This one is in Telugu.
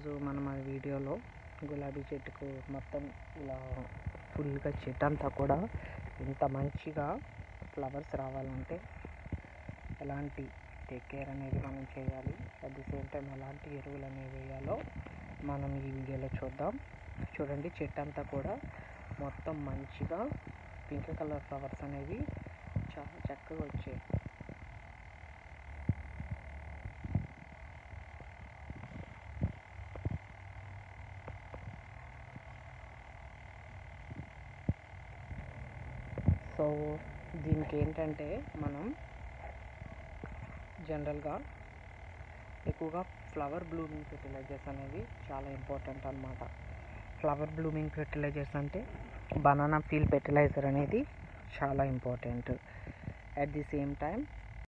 ఈరోజు మనం ఆ వీడియోలో గులాబీ చెట్టుకు మొత్తం ఇలా ఫుల్గా చెట్టు అంతా కూడా ఇంత మంచిగా ఫ్లవర్స్ రావాలంటే ఎలాంటి టేక్ కేర్ అనేది మనం చేయాలి అట్ ది సేమ్ టైం ఎలాంటి ఎరువులు అనేవి వేయాలో మనం ఈ వీడియోలో చూద్దాం చూడండి చెట్టు అంతా కూడా మొత్తం మంచిగా పింక్ కలర్ ఫ్లవర్స్ అనేవి చాలా చక్కగా వచ్చాయి సో దీనికి ఏంటంటే మనం జనరల్గా ఎక్కువగా ఫ్లవర్ బ్లూమింగ్ ఫెర్టిలైజర్స్ అనేవి చాలా ఇంపార్టెంట్ అన్నమాట ఫ్లవర్ బ్లూమింగ్ ఫెర్టిలైజర్స్ అంటే బనానా ఫీల్ ఫెర్టిలైజర్ అనేది చాలా important at the same time